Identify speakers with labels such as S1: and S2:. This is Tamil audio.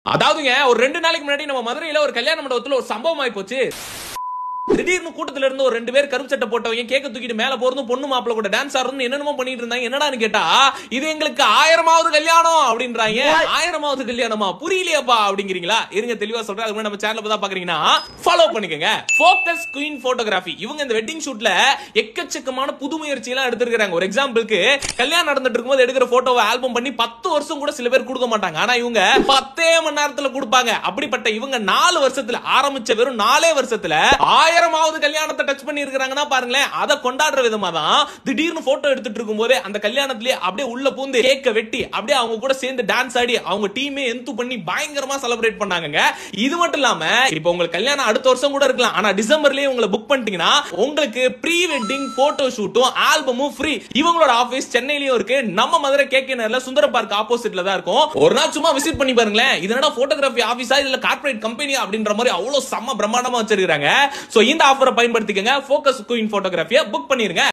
S1: அதாவதுங்க ஒரு ரெண்டு நாளைக்கு முன்னாடி நம்ம மதுரையில ஒரு கல்யாண மண்டபத்துல ஒரு சம்பவம் ஆயி போச்சு திடீர்னு கூட்டத்துல இருந்து ஒரு ரெண்டு பேர் கருப்பு சட்டை போட்டவங்க கேக்க தூக்கிட்டு மேல போறதும் பொண்ணு மாப்பிள கூட டான்ஸ் ஆடுறதும் என்னென்னமோ பண்ணிட்டு இருந்தாங்க என்னடான்னு கேட்டா இது எங்களுக்கு ஆயிரமாவது கல்யாணம் அப்படின்றாங்க ஆயிரமாவது கல்யாணமா புரியலையாப்பா அப்படிங்கிறீங்களா இருங்க தெளிவா சொல்றேன் அதுக்கு முன்னாடி நம்ம சேனல் தான் பாக்குறீங்கன்னா ஃபாலோ பண்ணிக்கங்க ஃபோக்கஸ் குயின் போட்டோகிராஃபி இவங்க இந்த வெட்டிங் ஷூட்ல எக்கச்சக்கமான புது முயற்சி எல்லாம் எடுத்திருக்காங்க ஒரு எக்ஸாம்பிளுக்கு கல்யாணம் நடந்துட்டு இருக்கும்போது எடுக்கிற போட்டோவை ஆல்பம் பண்ணி பத்து வருஷம் கூட சில பேர் கொடுக்க மாட்டாங்க ஆனா இவங்க பத்தே மணி நேரத்துல கொடுப்பாங்க அப்படிப்பட்ட இவங்க நாலு வருஷத்துல ஆரம்பிச்ச வெறும் நாலே வருஷத்துல ஆயிரமாவது கல்யாணத்தை டச் பண்ணி இருக்காங்கன்னா பாருங்களேன் அதை கொண்டாடுற விதமா தான் திடீர்னு போட்டோ எடுத்துட்டு இருக்கும் போதே அந்த கல்யாணத்திலேயே அப்படியே உள்ள பூந்து கேக்க வெட்டி அப்படியே அவங்க கூட சேர்ந்து டான்ஸ் ஆடி அவங்க டீமே எந்து பண்ணி பயங்கரமா செலிப்ரேட் பண்ணாங்க இது மட்டும் இல்லாம இப்போ உங்களுக்கு கல்யாணம் அடுத்த வருஷம் கூட இருக்கலாம் ஆனா டிசம்பர்லயே உங்களை புக் பண்ணிட்டீங்கன்னா உங்களுக்கு ப்ரீ வெட்டிங் போட்டோ ஷூட்டும் ஆல்பமும் ஃப்ரீ இவங்களோட ஆபீஸ் சென்னையிலயும் இருக்கு நம்ம மதுரை கேகே நகர்ல சுந்தர பார்க் ஆப்போசிட்ல தான் இருக்கும் ஒரு நாள் சும்மா விசிட் பண்ணி பாருங்களேன் இது என்னடா போட்டோகிராஃபி ஆபீஸா இல்ல கார்ப்பரேட் கம்பெனி அப்படின்ற மாதிரி அவ்வளவு செம்ம பிரம்மாண்டமா வச்சிருக்காங்க சோ இந்த ஆஃபரை பயன்படுத்திக்கங்க ஃபோக்கஸ் குயின் போட்டோகிராஃபியை புக் பண்ணிருங்க